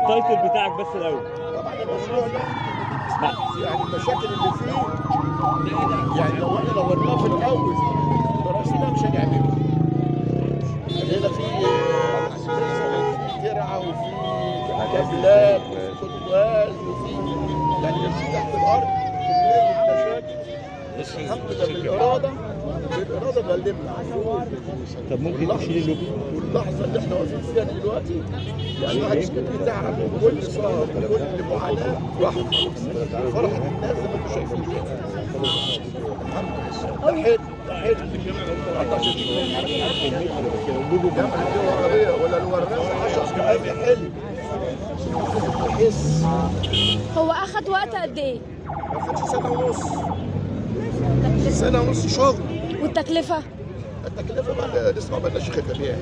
التايتل بتاعك بس الاول طبعا المشروع ده يعني المشاكل اللي فيه يعني لو احنا دورناه في الاول براسنا مش هنعمله يعني هنا في ترعه وفي كابلات وفي خطوات وفي يعني كان في تحت الارض كميه مشاكل بس الحمد لله بالاراده بالاراده غلبنا طب ممكن تشيل اللوك واللحظه اللي احنا واقفين فيها دلوقتي يعني الواحد يشتكي تعب وكل صعب وكل معاناه راحت خلاص فرحه الناس زي ما انتم شايفين كده الحمد لله ده حلم ده حلم 14 جامعة الدول العربية ولا الوراثة 10 دقايق حلم تحس هو اخد وقت قد ايه ما خدش سنة ونص سنة ونص شغل والتكلفه التكلفة بقى لسه ما بلناش خبرة بيها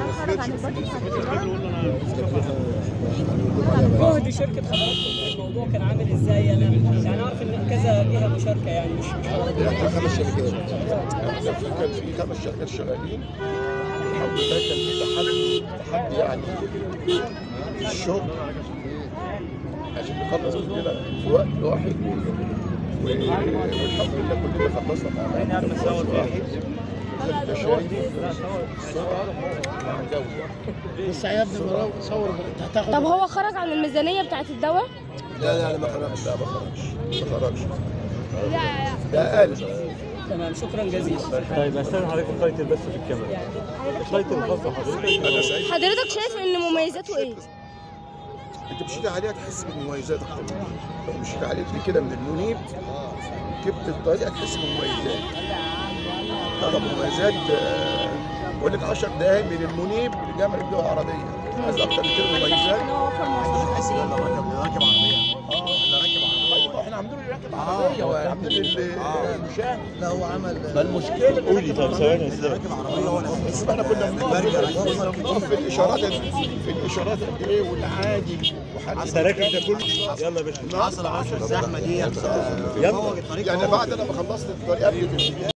جهد شركه حضراتكم الموضوع كان عامل ازاي انا يعني اعرف ان كذا جهه مشاركه يعني مش مش حضرتك يعني خمس شركات كان في كان في خمس شركات شغالين الحمد لله كان في تحدي تحدي يعني في الشغل عشان نخلص كلنا في وقت واحد و- والحمد لله كلنا خلصنا مع بعض في وقت واحد انت شايف السرعه مع الجوده بس يا ابني براو صور هتاخد طب هو خرج عن الميزانيه بتاعت الدواء لا لا لا ما خرجش لا ما خرجش ما خرجش لا ده اقل تمام شكرا جزيلا طيب استنى حضرتك التايتل بس في الكاميرا التايتل الخاص بحضرتك انا سعيد حضرتك شايف ان مميزاته ايه انت مشيت عليها تحس بمميزات كلها لو مشيت عليك دي كده من المنيب جبت الطريقه تحس بمميزات طبعا مميزات آه، بقول لك 10 دقايق من المنيب لجامعه الدول العربيه عايز اكتر من كده مميزات تحس ان اللي راكب اللي راكب عربيه اللي راكب عربيه ايوه احنا عاملين اللي راكب عربيه وعاملين المشاة لا هو عمل ما المشكله اللي قولي طب ثواني يا استاذ راكب عربيه وانا بس احنا كنا بنقف بنقف في الاشارات في الاشارات قد ايه والعادي وحد انت راكب ده كله يلا يا باشا حصل 10 الزحمه دي يلا هو الطريق يعني بعد لما خلصت الطريق قبل